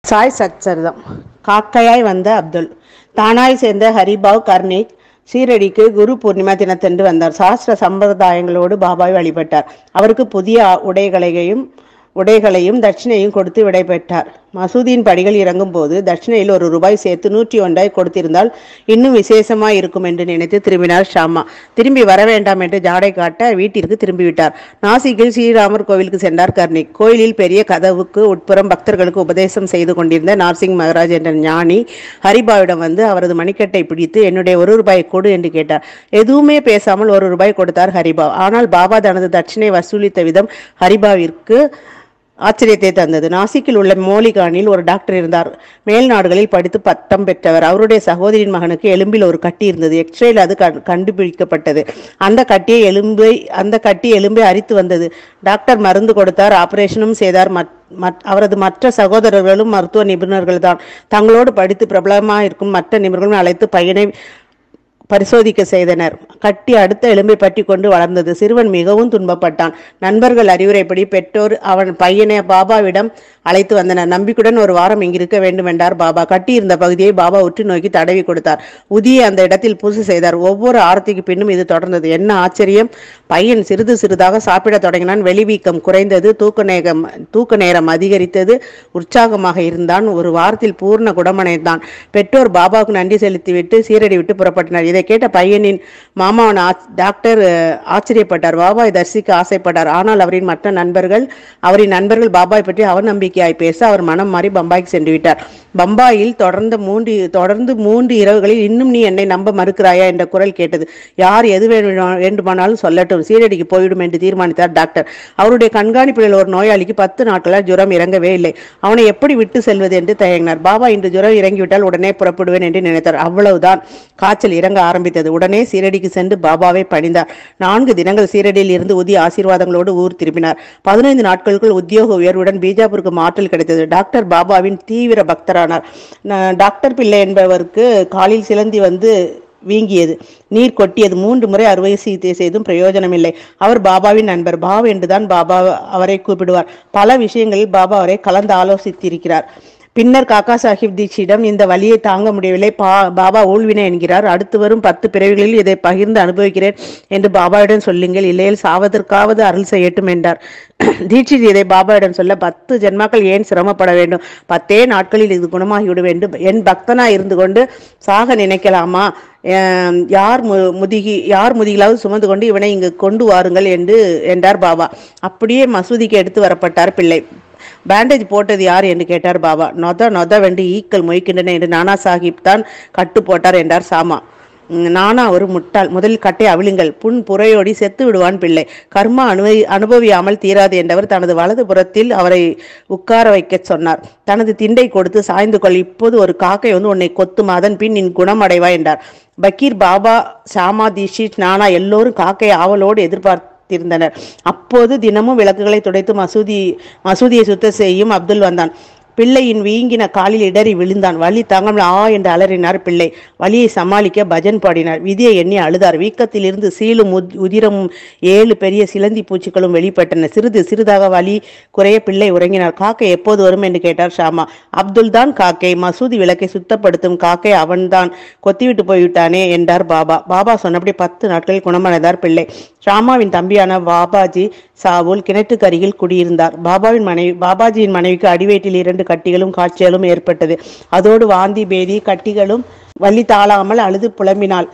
சாய் சச்சரிதம் காக்கையாய் வந்த அப்துல் தானாய் சேர்ந்த ஹரிபாவ் கர்னிக் சீரடிக்கு குரு பூர்ணிமா தினத்தன்று வந்தார் சாஸ்திர சம்பிரதாயங்களோடு பாபாவை வழிபட்டார் அவருக்கு புதிய ஆ- உடைகளையும் உடைகளையும் தட்சிணையும் கொடுத்து விடைபெற்றார் மசூதியின் படிகள் இறங்கும் போது தட்சிணையில் ஒரு ரூபாய் சேர்த்து நூற்றி ஒன்றாய் கொடுத்திருந்தால் இன்னும் விசேஷமாய் இருக்கும் என்று நினைத்து திரும்பினார் ஷாமா திரும்பி வர வேண்டாம் என்று ஜாடை காட்ட வீட்டிற்கு திரும்பிவிட்டார் நாசிக்கில் ஸ்ரீராமர் கோவிலுக்கு சென்றார் கர்னிக் கோயிலில் பெரிய கதவுக்கு உட்புறம் பக்தர்களுக்கு உபதேசம் செய்து கொண்டிருந்த நார்சிங் மகராஜ் என்ற ஞானி ஹரிபாவிடம் வந்து அவரது மணிக்கட்டை பிடித்து என்னுடைய ஒரு ரூபாய் கொடு என்று கேட்டார் எதுவுமே பேசாமல் ஒரு ரூபாய் கொடுத்தார் ஹரிபாவ் ஆனால் பாபா தனது தட்சிணை வசூலித்த விதம் ஹரிபாவிற்கு ஆச்சரியத்தை தந்தது நாசிக்கில் உள்ள மோலிகானில் ஒரு டாக்டர் இருந்தார் மேல் நாடுகளில் படித்து பட்டம் பெற்றவர் அவருடைய சகோதரியின் மகனுக்கு எலும்பில் ஒரு கட்டி இருந்தது எக்ஸ்ரேயில் அது கண்- கண்டுபிடிக்கப்பட்டது அந்த கட்டியை எலும்பை அந்த கட்டி எலும்பை அரித்து வந்தது டாக்டர் மருந்து கொடுத்தார் ஆபரேஷனும் செய்தார் மற்- மற்- அவரது மற்ற சகோதரர்களும் மருத்துவ நிபுணர்கள் தான் தங்களோடு படித்து பிரபலமாக இருக்கும் மற்ற நிபுணர்களும் அழைத்து பையனை பரிசோதிக்க செய்தனர் கட்டி அடுத்த எலும்பை பற்றி கொண்டு வளர்ந்தது சிறுவன் மிகவும் துன்பப்பட்டான் நண்பர்கள் அறிவுரைப்படி பெற்றோர் அவன் பையனை பாபாவிடம் அழைத்து வந்தனர் நம்பிக்கையுடன் ஒரு வாரம் இங்கிருக்க வேண்டும் என்றார் பாபா கட்டி இருந்த பகுதியை பாபா உற்று நோக்கி தடவி கொடுத்தார் உதியை அந்த இடத்தில் பூசை செய்தார் ஒவ்வொரு ஆரத்திக்கு பின்னும் இது தொடர்ந்தது என்ன ஆச்சரியம் பையன் சிறிது சிறிதாக சாப்பிடத் தொடங்கினான் வெளிவீக்கம் குறைந்தது தூக்க நேரம் தூக்க நேரம் அதிகரித்தது உற்சாகமாக இருந்தான் ஒரு வாரத்தில் பூர்ண குணமடைந்தான் பெற்றோர் பாபாவுக்கு நன்றி செலுத்திவிட்டு சீரடி விட்டு புறப்பட்டனர் இதை கேட்ட பையனின் மாமாவன் ஆச்- டாக்டர் அஹ், ஆச்சரியப்பட்டார் பாபாவை தரிசிக்க ஆசைப்பட்டார் ஆனால் அவரின் மற்ற நண்பர்கள் அவரின் நண்பர்கள் பாபாய் பற்றி அவநம்பிக்கையாய் பேச அவர் மனம் மாறி பம்பாய்க்கு சென்று விட்டார் பம்பாயில் தொடர்ந்து மூன்று தொடர்ந்து மூன்று இரவுகளில் இன்னும் நீ என்னை நம்ப மறுக்கிறாயா என்ற குரல் கேட்டது யார் எது வேணுமா- வேண்டுமானாலும் சொல்லட்டும் சீரடிக்கு போய்விடும் என்று தீர்மானித்தார் டாக்டர் அவருடைய கண்காணிப்பில் ஒரு நோயாளிக்கு பத்து நாட்களாக ஜுரம் இறங்கவே இல்லை அவனை எப்படி விட்டு செல்வது என்று தயங்கினார் பாபா இன்று ஜுரம் இறங்கிவிட்டால் உடனே புறப்படுவேன் என்று நினைத்தார் அவ்வளவுதான் காய்ச்சல் இறங்க ஆரம்பித்தது உடனே சீரடிக்கு சென்று பாபாவை பணிந்தார் நான்கு தினங்கள் சீரடியில் இருந்து உதி ஆசீர்வாதங்களோடு ஊர் திரும்பினார் பதினைந்து நாட்களுக்குள் உத்தியோக உயர்வுடன் பீஜாப்பூருக்கு மாற்றல் கிடைத்தது டாக்டர் பாபாவின் தீவிர பக்தரானார் ந- டாக்டர் பிள்ளை என்பவருக்கு காலில் சிலந்தி வந்து வீங்கியது நீர் கொட்டியது மூன்று முறை அறுவை சிகிச்சை செய்தும் பிரயோஜனமில்லை அவர் பாபாவின் நண்பர் பாவ் என்றுதான் பாபா அவரை கூப்பிடுவார் பல விஷயங்களில் பாபா அவரை கலந்து ஆலோசித்திருக்கிறார் பின்னர் காக்கா சாஹிப் தீட்சியிடம் இந்த வலியை தாங்க முடியவில்லை பா பாபா ஊழ்வினை என்கிறார் அடுத்து வரும் பத்து பிறவிகளில் இதை பகிர்ந்து அனுபவிக்கிறேன் என்று பாபாவிடம் சொல்லுங்கள் இல்லையில் சாவதற்காவது அருள் செய்யட்டும் என்றார் தீட்சித் இதை பாபாவிடம் சொல்ல பத்து ஜென்மாக்கள் ஏன் சிரமப்பட வேண்டும் பத்தே நாட்களில் இது குணமாகிவிட வேண்டும் என் பக்தனா இருந்து கொண்டு சாக நினைக்கலாமா அஹ் யார் மு- முதுகி யார் முதுகிலாவது சுமந்து கொண்டு இவனை இங்கு கொண்டு வாருங்கள் என்று என்றார் பாபா அப்படியே மசூதிக்கு எடுத்து வரப்பட்டார் பிள்ளை பேண்டேஜ் போட்டது யார் என்று கேட்டார் பாபா நொத நொத வென்று ஈக்கள் மொய்க்கின்றன என்று நானா சாஹிப் தான் கட்டு போட்டார் என்றார் சாமா உம், நானா ஒரு முட்டாள் முதலில் கட்டை அவிழுங்கள் புண் புறையோடி செத்து விடுவான் பிள்ளை கர்மா அனுபவி அனுபவியாமல் தீராது என்றவர் தனது வலது புறத்தில் அவரை உட்கார வைக்கச் சொன்னார் தனது திண்டை கொடுத்து சாய்ந்து கொள் இப்போது ஒரு காக்கை வந்து உன்னை கொத்தும் அதன் பின் நீ குணமடைவாய் என்றார் பக்கீர் பாபா ஷாமா தீஷித் நானா எல்லோரும் காக்கை ஆவலோடு எதிர்பார்த்திருந்தனர் அப்போது தினமும் விளக்குகளை துடைத்து மசூதி மசூதியை சுத்தம் செய்யும் அப்துல் வந்தான் பிள்ளையின் வீங்கின காலில் இடறி விழுந்தான் வலி தாங்காமல் ஆ என்று அலறினார் பிள்ளை வலியை சமாளிக்க பஜன் பாடினார் விதியை எண்ணி அழுதார் வீக்கத்திலிருந்து சீலும் உத்- உதிரமும் ஏழு பெரிய சிலந்தி பூச்சிகளும் வெளிப்பட்டன சிறிது சிறிதாக வலி குறைய பிள்ளை உறங்கினார் காக்கை எப்போது வரும் என்று கேட்டார் ஷாமா அப்துல் தான் காக்கை மசூதி விளக்கை சுத்தப்படுத்தும் காக்கை அவன்தான் கொத்திவிட்டு போய்விட்டானே என்றார் பாபா பாபா சொன்னபடி பத்து நாட்களில் குணமடைந்தார் பிள்ளை ஷாமாவின் தம்பியான பாபாஜி சாவுல் கிணற்றுக்கு அருகில் குடியிருந்தார் பாபாவின் மனைவி பாபாஜியின் மனைவிக்கு அடிவயிற்றில் இரண்டு கட்டிகளும் காய்ச்சலும் ஏற்பட்டது அதோடு வாந்தி பேதி கட்டிகளும் வலி தாழாமல் அழுது புலம்பினாள்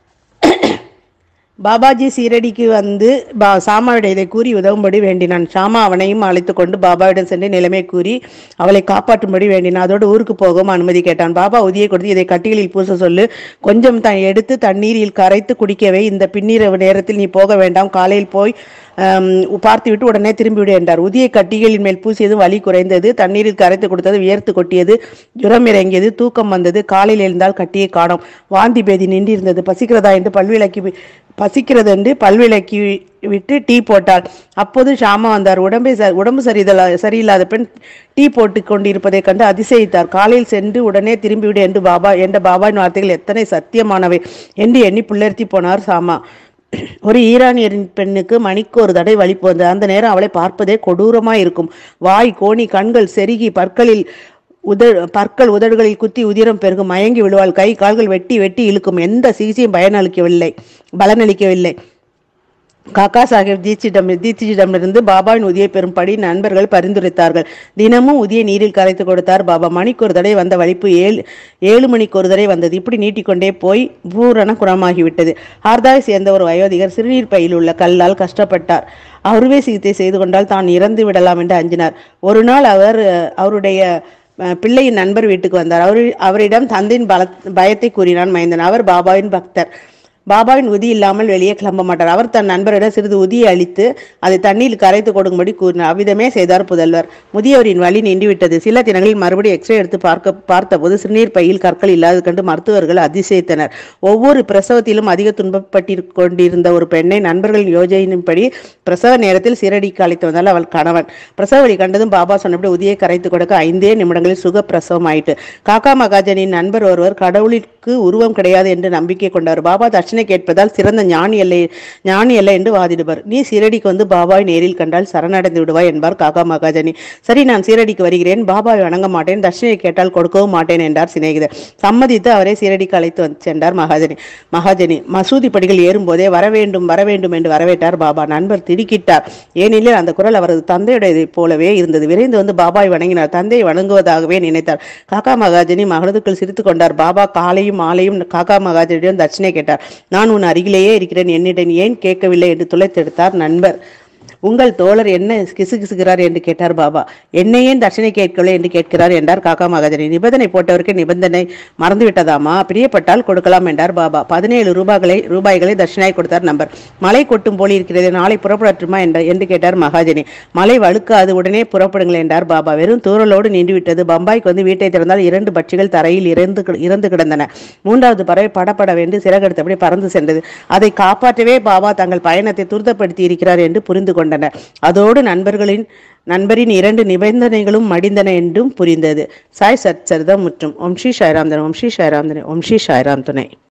பாபாஜி சீரடிக்கு வந்து பா சாமாவிடம் இதை கூறி உதவும்படி வேண்டினான் ஷாமா அவனையும் அழைத்து கொண்டு பாபாவிடம் சென்று நிலைமை கூறி அவளை காப்பாற்றும்படி வேண்டினான் அதோடு ஊருக்கு போகவும் அனுமதி கேட்டான் பாபா உதியை கொடுத்து இதை கட்டிகளில் பூச சொல்லு கொஞ்சம் த எடுத்து தண்ணீரில் கரைத்து குடிக்கவே இந்த பின்னிரவு நேரத்தில் நீ போக வேண்டாம் காலையில் போய் ஆம், பார்த்துவிட்டு உடனே திரும்பிவிடு என்றார் உதியை கட்டிகளின் மேல் பூசியது வலி குறைந்தது தண்ணீரில் கரைத்து கொடுத்தது வியர்த்து கொட்டியது ஜுரம் இறங்கியது தூக்கம் வந்தது காலையில் எழுந்தால் கட்டியை காணோம் வாந்தி பேதி நின்றிருந்தது பசிக்கிறதா என்று பல்விளக்கி வி- பசிக்கிறது என்று பல்விளக்கி வி- விட்டு டீ போட்டாள் அப்போது ஷாமா வந்தார் உடம்பை ச- உடம்பு சரிதலா சரியில்லாத பெண் டீ போட்டு கொண்டிருப்பதைக் கண்டு அதிசயித்தார் காலையில் சென்று உடனே திரும்பிவிடு என்று பாபா என்ற பாபாவின் வார்த்தைகள் எத்தனை சத்தியமானவை என்று எண்ணி புல்லர்த்தி போனார் சாமா ஒரு ஈரானியரின் பெண்ணுக்கு மணிக்கு ஒரு தடவை வலிப்பு வந்தது அந்த நேரம் அவளை பார்ப்பதே கொடூரமாய் இருக்கும் வாய் கோணி கண்கள் செருகி பற்களில் உதடு பற்கள் உதடுகளில் குத்தி உதிரம் பெருகும் மயங்கி விழுவாள் கை கால்கள் வெட்டி வெட்டி இழுக்கும் எந்த சிகிச்சையும் பயனளிக்கவில்லை பலனளிக்கவில்லை காக்கா சாஹேப் தீட்சிடம் தீட்சிடமிருந்து பாபாவின் உதியை பெறும்படி நண்பர்கள் பரிந்துரைத்தார்கள் தினமும் உதியை நீரில் கரைத்து கொடுத்தார் பாபா மணிக்கு ஒரு தடவை வந்த வலிப்பு ஏழு ஏழு மணிக்கு ஒரு தடவை வந்தது இப்படி நீட்டிக்கொண்டே போய் பூரண குணமாகிவிட்டது ஹார்தாய் சேர்ந்த ஒரு வயோதிகர் சிறுநீர் பையில் உள்ள கல்லால் கஷ்டப்பட்டார் அறுவை சிகிச்சை செய்து கொண்டால் தான் இறந்து விடலாம் என்று அஞ்சினார் ஒரு நாள் அவர் அஹ், அவருடைய அஹ், பிள்ளையின் நண்பர் வீட்டுக்கு வந்தார் அவர் அவரிடம் தந்தையின் பல பயத்தை கூறினான் மைந்தன் அவர் பாபாவின் பக்தர் பாபாவின் உதி இல்லாமல் வெளியே கிளம்ப மாட்டார் அவர் தன் நண்பரிடம் சிறிது உதியை அளித்து அதை தண்ணீரில் கரைத்து கொடுக்கும்படி கூறினார் அவ்விதமே செய்தார் புதல்வர் முதியவரின் வழி நின்றுவிட்டது சில தினங்களில் மறுபடியும் எக்ஸ்ரே எடுத்து பார்க்க பார்த்தபோது சிறுநீர் பையில் கற்கள் இல்லாது கண்டு மருத்துவர்கள் அதிசயித்தனர் ஒவ்வொரு பிரசவத்திலும் அதிக துன்பப்பட்டு கொண்டிருந்த ஒரு பெண்ணை நண்பர்களின் யோஜனையின்படி பிரசவ நேரத்தில் சீரடிக்கு அழைத்து வந்தால் அவள் கணவன் பிரசவ வழி கண்டதும் பாபா சொன்னபடி உதியை கரைத்து கொடுக்க ஐந்தே நிமிடங்களில் சுக பிரசவம் ஆயிட்டு காக்கா மகாஜனின் நண்பர் ஒருவர் கடவுளிற்கு உருவம் கிடையாது என்று நம்பிக்கை கொண்டவர் பாபா தட்சணை கேட்பதால் சிறந்த ஞானி அல்ல ஞானி அல்ல என்று வாதிடுவர் நீ சீரடிக்கு வந்து பாபாவை நேரில் கண்டால் சரணடைந்து விடுவாய் என்பார் காக்கா மகாஜனி சரி நான் சீரடிக்கு வருகிறேன் பாபாவை வணங்க மாட்டேன் தட்சணை கேட்டால் கொடுக்கவும் மாட்டேன் என்றார் சிநேகிதர் சம்மதித்து அவரை சீரடிக்கு அழைத்து வந்து சென்றார் மகாஜனி மகாஜனி மசூதி படிகள் ஏறும்போதே வர வேண்டும் வர வேண்டும் என்று வரவேற்றார் பாபா நண்பர் திடுக்கிட்டார் ஏனெனில் அந்த குரல் அவரது தந்தையுடையதைப் போலவே இருந்தது விரைந்து வந்து பாபாவை வணங்கினார் தந்தையை வணங்குவதாகவே நினைத்தார் காக்கா மகாஜனி மகளதுக்குள் சிரித்துக் கொண்டார் பாபா காலையும் மாலையும் காக்கா மகாஜனிடம் தட்சணை கேட்டார் நான் உன் அருகிலேயே இருக்கிறேன் என்னிடம் ஏன் கேட்கவில்லை என்று துளைத்தெடுத்தார் நண்பர் உங்கள் தோழர் என்ன கிசுகிசுகிறார் என்று கேட்டார் பாபா என்னையே தட்சணை கேட்கவில்லை என்று கேட்கிறார் என்றார் காக்கா மகாஜனி நிபந்தனை போட்டவருக்கு நிபந்தனை மறந்துவிட்டதாமா பிரியப்பட்டால் கொடுக்கலாம் என்றார் பாபா பதினேழு ரூபாய்களை ரூபாய்களை தட்சிணாய் கொடுத்தார் நம்பர் மழை கொட்டும் போல் இருக்கிறது நாளை புறப்படட்டுமா என்ற என்று கேட்டார் மகாஜனி மழை வழுக்காது உடனே புறப்படுங்கள் என்றார் பாபா வெறும் தூரலோடு நின்றுவிட்டது பம்பாய்க்கு வந்து வீட்டை திறந்தால் இரண்டு பட்சிகள் தரையில் இறந்து கி- இறந்து கிடந்தன மூன்றாவது பறவை படப்பட வென்று சிறகெடுத்தபடி பறந்து சென்றது அதை காப்பாற்றவே பாபா தங்கள் பயணத்தை துரிதப்படுத்தி இருக்கிறார் என்று புரிந்து கொண்டனர் அதோடு நண்பர்களின் நண்பரின் இரண்டு நிபந்தனைகளும் மடிந்தன என்றும் புரிந்தது சாய் சத் சரிதம் முற்றும் ஓம் ஸ்ரீ சாய்ராம் தன ஓம் ஸ்ரீ சாய்ராம் தன ஓம் ஸ்ரீ சாய்ராம் துணை